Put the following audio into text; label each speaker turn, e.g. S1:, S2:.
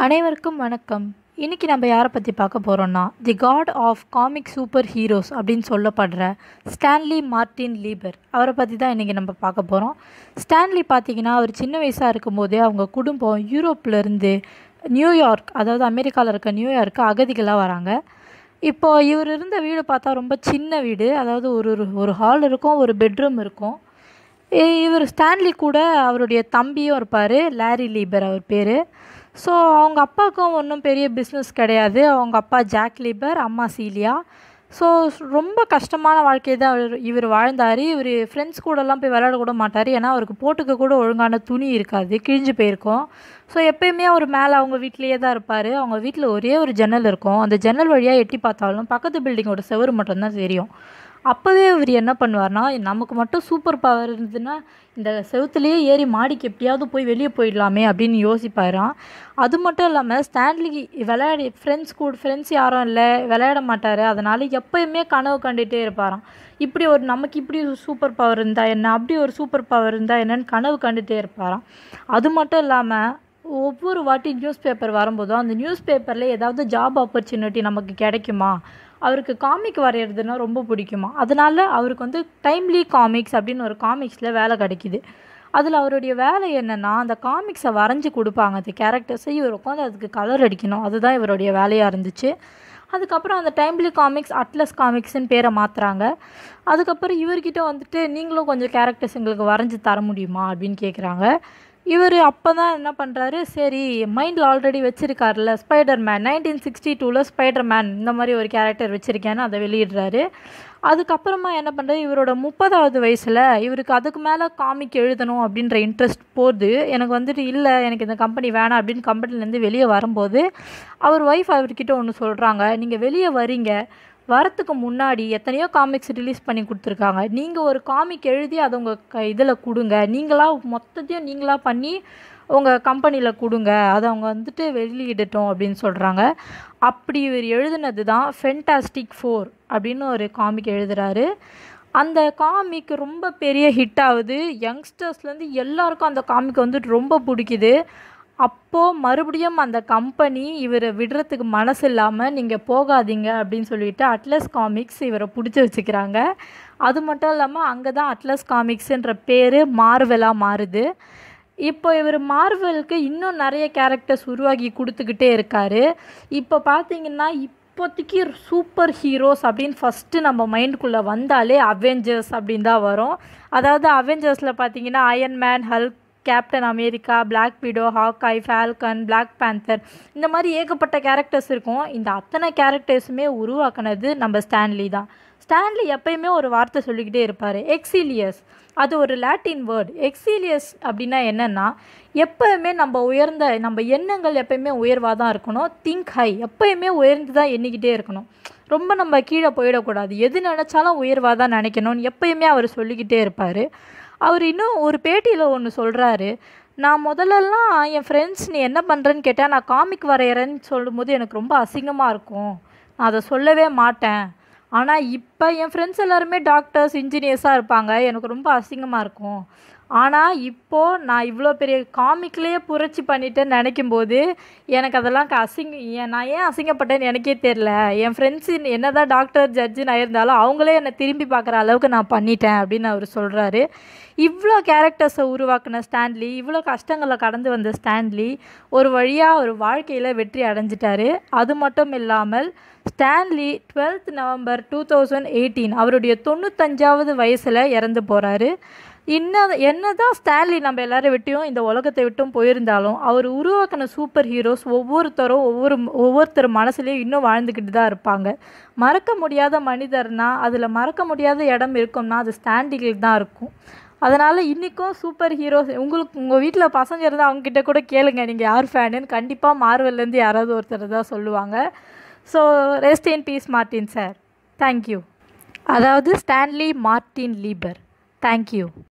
S1: அனைவருக்கும் வணக்கம் இன்றைக்கி நம்ம யாரை பற்றி பார்க்க போகிறோன்னா the god of comic super heroes அப்படின்னு சொல்லப்படுற ஸ்டான்லி மார்ட்டின் லீபர் அவரை பற்றி தான் இன்றைக்கி நம்ம பார்க்க போகிறோம் ஸ்டான்லி பார்த்தீங்கன்னா அவர் சின்ன வயசாக இருக்கும்போதே அவங்க குடும்பம் யூரோப்லேருந்து நியூயார்க் அதாவது அமெரிக்காவில் இருக்க நியூயார்க்கு அகதிகளாக வராங்க இப்போ இவர் இருந்த வீடு பார்த்தா ரொம்ப சின்ன வீடு அதாவது ஒரு ஒரு ஒரு ஹால் இருக்கும் ஒரு பெட்ரூம் இருக்கும் இ- இவர் ஸ்டான்லி கூட அவருடைய தம்பியும் இருப்பார் லாரி லீபர் அவர் பேர் ஸோ அவங்க அப்பாவுக்கும் ஒன்றும் பெரிய பிஸ்னஸ் கிடையாது அவங்க அப்பா ஜாக் லீபர் அம்மா சீலியா ஸோ ரொம்ப கஷ்டமான வாழ்க்கையை தான் அவர் இவர் வாழ்ந்தார் இவர் ஃப்ரெண்ட்ஸ் கூடலாம் போய் விளையாட கூட மாட்டார் ஏன்னா அவருக்கு போட்டுக்க கூட ஒழுங்கான துணி இருக்காது கிழிஞ்சு போயிருக்கும் ஸோ எப்பயுமே அவர் மேலே அவங்க வீட்டிலேயே தான் இருப்பார் அவங்க வீட்டில் ஒரே ஒரு ஜன்னல் இருக்கும் அந்த ஜன்னல் வழியாக எட்டி பார்த்தாலும் பக்கத்து பில்டிங்கோட செவரு மட்டும்தான் தெரியும் அப்போவே இவர் என்ன பண்ணுவார்னா நமக்கு மட்டும் சூப்பர் பவர் இருந்ததுன்னா இந்த செவுத்துலேயே ஏறி மாடிக்கு எப்படியாவது போய் வெளியே போயிடலாமே அப்படின்னு யோசிப்பாராம் அது மட்டும் இல்லாமல் ஸ்டான்லி விளையாடி ஃப்ரெண்ட்ஸ் கூட ஃப்ரெண்ட்ஸ் யாரும் இல்லை விளையாட மாட்டார் அதனால் எப்பயுமே கனவு கண்டுகிட்டே இருப்பாராம் இப்படி ஒரு நமக்கு இப்படி ஒரு சூப்பர் பவர் இருந்தால் என்ன அப்படி ஒரு சூப்பர் பவர் இருந்தால் என்னன்னு கனவு கண்டுகிட்டே இருப்பாராம் அது மட்டும் இல்லாமல் ஒவ்வொரு வாட்டி நியூஸ் பேப்பர் வரும்போதும் அந்த நியூஸ் பேப்பரில் ஏதாவது ஜாப் ஆப்பர்ச்சுனிட்டி நமக்கு கிடைக்குமா அவருக்கு காமிக் வரைகிறதுனா ரொம்ப பிடிக்குமா அதனால அவருக்கு வந்து டைம்லி காமிக்ஸ் அப்படின்னு ஒரு காமிக்ஸில் வேலை கிடைக்கிது அதில் அவருடைய வேலை என்னென்னா அந்த காமிக்ஸை வரைஞ்சி கொடுப்பாங்க அந்த கேரக்டர்ஸை இவர் உட்காந்து அதுக்கு கலர் அடிக்கணும் அதுதான் இவருடைய வேலையாக இருந்துச்சு அதுக்கப்புறம் அந்த டைம்லி காமிக்ஸ் அட்லஸ் காமிக்ஸ்னு பேரை மாற்றுறாங்க அதுக்கப்புறம் இவர்கிட்ட வந்துட்டு நீங்களும் கொஞ்சம் கேரக்டர்ஸ் எங்களுக்கு வரைஞ்சி தர முடியுமா அப்படின்னு கேட்குறாங்க இவர் அப்போ தான் என்ன பண்ணுறாரு சரி மைண்டில் ஆல்ரெடி வச்சுருக்காருல ஸ்பைடர் மேன் நைன்டீன் சிக்ஸ்டி டூவில் ஸ்பைடர் மேன் இந்த மாதிரி ஒரு கேரக்டர் வச்சுருக்கேன்னு அதை வெளியிடுறாரு அதுக்கப்புறமா என்ன பண்ணுறாரு இவரோட முப்பதாவது வயசில் இவருக்கு அதுக்கு மேலே காமிக் எழுதணும் அப்படின்ற இன்ட்ரெஸ்ட் போகுது எனக்கு வந்துட்டு இல்லை எனக்கு இந்த கம்பெனி வேணாம் அப்படின்னு கம்பெனிலேருந்து வெளியே வரும்போது அவர் ஒய்ஃப் அவர்கிட்ட ஒன்று சொல்கிறாங்க நீங்கள் வெளியே வரீங்க வரத்துக்கு முன்னாடி எத்தனையோ காமிக்ஸ் ரிலீஸ் பண்ணி கொடுத்துருக்காங்க நீங்கள் ஒரு காமிக் எழுதி அதை உங்கள் க இதில் கொடுங்க நீங்களா மொத்தத்தையும் நீங்களா பண்ணி உங்கள் கம்பெனியில் கொடுங்க அதை அவங்க வந்துட்டு வெளியிடட்டும் அப்படின்னு சொல்கிறாங்க அப்படி இவர் எழுதுனது தான் ஃபென்டாஸ்டிக் ஃபோர் அப்படின்னு ஒரு காமிக் எழுதுறாரு அந்த காமிக் ரொம்ப பெரிய ஹிட் ஆகுது யங்ஸ்டர்ஸ்லேருந்து எல்லாருக்கும் அந்த காமிக் வந்துட்டு ரொம்ப பிடிக்குது அப்போது மறுபடியும் அந்த கம்பெனி இவரை விடுறதுக்கு மனசு இல்லாமல் நீங்கள் போகாதீங்க அப்படின்னு சொல்லிட்டு அட்லஸ் காமிக்ஸ் இவரை பிடிச்சி வச்சுக்கிறாங்க அது மட்டும் இல்லாமல் அங்கே தான் அட்லஸ் காமிக்ஸுன்ற பேர் மார்வெலாக மாறுது இப்போ இவர் மார்வெலுக்கு இன்னும் நிறைய கேரக்டர்ஸ் உருவாக்கி கொடுத்துக்கிட்டே இருக்காரு இப்போ பார்த்தீங்கன்னா இப்போதைக்கு சூப்பர் ஹீரோஸ் அப்படின்னு ஃபஸ்ட்டு நம்ம மைண்டுக்குள்ளே வந்தாலே அவெஞ்சர்ஸ் அப்படின்னு தான் வரும் அதாவது அவெஞ்சர்ஸில் பார்த்தீங்கன்னா iron man Hulk captain America black widow Hawkeye Falcon black panther இந்த மாதிரி ஏகப்பட்ட கேரக்டர்ஸ் இருக்கும் இந்த அத்தனை கேரக்டர்ஸுமே உருவாக்குனது நம்ம ஸ்டான்லி தான் ஸ்டான்லி எப்பயுமே ஒரு வார்த்தை சொல்லிக்கிட்டே இருப்பார் எக்ஸீலியஸ் அது ஒரு லாட்டின் வேர்ட் எக்ஸீலியஸ் அப்படின்னா என்னென்னா எப்பயுமே நம்ம உயர்ந்த நம்ம எண்ணங்கள் எப்பயுமே உயர்வாக தான் இருக்கணும் திங்க் ஹை எப்பயுமே உயர்ந்து தான் எண்ணிக்கிட்டே இருக்கணும் ரொம்ப நம்ம கீழே போயிடக்கூடாது எது நினச்சாலும் உயர்வாக தான் நினைக்கணும்னு எப்பயுமே அவர் சொல்லிக்கிட்டே இருப்பார் அவர் இன்னும் ஒரு பேட்டியில் ஒன்று சொல்கிறாரு நான் முதல்லலாம் என் ஃப்ரெண்ட்ஸ் நீ என்ன பண்ணுறேன்னு கேட்டால் நான் காமிக் வரைகிறேன்னு சொல்லும்போது எனக்கு ரொம்ப அசிங்கமாக இருக்கும் நான் அதை சொல்லவே மாட்டேன் ஆனால் இப்போ என் ஃப்ரெண்ட்ஸ் எல்லாருமே டாக்டர்ஸ் இன்ஜினியர்ஸாக இருப்பாங்க எனக்கு ரொம்ப அசிங்கமாக இருக்கும் ஆனால் இப்போது நான் இவ்வளோ பெரிய காமிக்லேயே புரட்சி பண்ணிட்டேன்னு நினைக்கும் போது எனக்கு அதெல்லாம் க- அசிங்க ஏன் நான் ஏன் அசிங்கப்பட்டேன்னு எனக்கே தெரில என் ஃப்ரெண்ட்ஸு என்ன தான் டாக்டர் ஜட்ஜுன்னு இருந்தாலும் அவங்களே என்னை திரும்பி பார்க்குற அளவுக்கு நான் பண்ணிட்டேன் அப்படின்னு அவர் சொல்கிறாரு இவ்வளோ கேரக்டர்ஸை உருவாக்குன ஸ்டான்லி இவ்வளோ கஷ்டங்களை கடந்து வந்த ஸ்டான்லி ஒரு வழியாக ஒரு வாழ்க்கையில் வெற்றி அடைஞ்சிட்டாரு அது மட்டும் இல்லாமல் Stanley twelfth November two thousand eighteen அவருடைய தொண்ணூத்தஞ்சாவது வயசில் இறந்து போகிறாரு இன்னும் என்ன தான் ஸ்டான்லி நம்ம எல்லாரும் விட்டும் இந்த உலகத்தை விட்டும் போயிருந்தாலும் அவர் உருவாக்கின சூப்பர் ஹீரோஸ் ஒவ்வொருத்தரும் ஒவ்வொரு ஒவ்வொருத்தர் மனசுலேயும் இன்னும் வாழ்ந்துக்கிட்டு தான் இருப்பாங்க மறக்க முடியாத மனிதர்னா அதில் மறக்க முடியாத இடம் இருக்கும்னா அது ஸ்டான்லிக்கு தான் இருக்கும் அதனால் இன்றைக்கும் சூப்பர் ஹீரோஸ் உங்களுக்கு உங்கள் வீட்டில் பசங்க இருந்தால் அவங்கக்கிட்ட கூட கேளுங்க நீங்கள் யார் ஃபேனுன்னு கண்டிப்பாக மார்வல்லேருந்து யாராவது ஒருத்தர் தான் சொல்லுவாங்க so rest in peace Martin sir thank you அதாவது ஸ்டான்லி மார்ட்டின் லீபர் தேங்க்யூ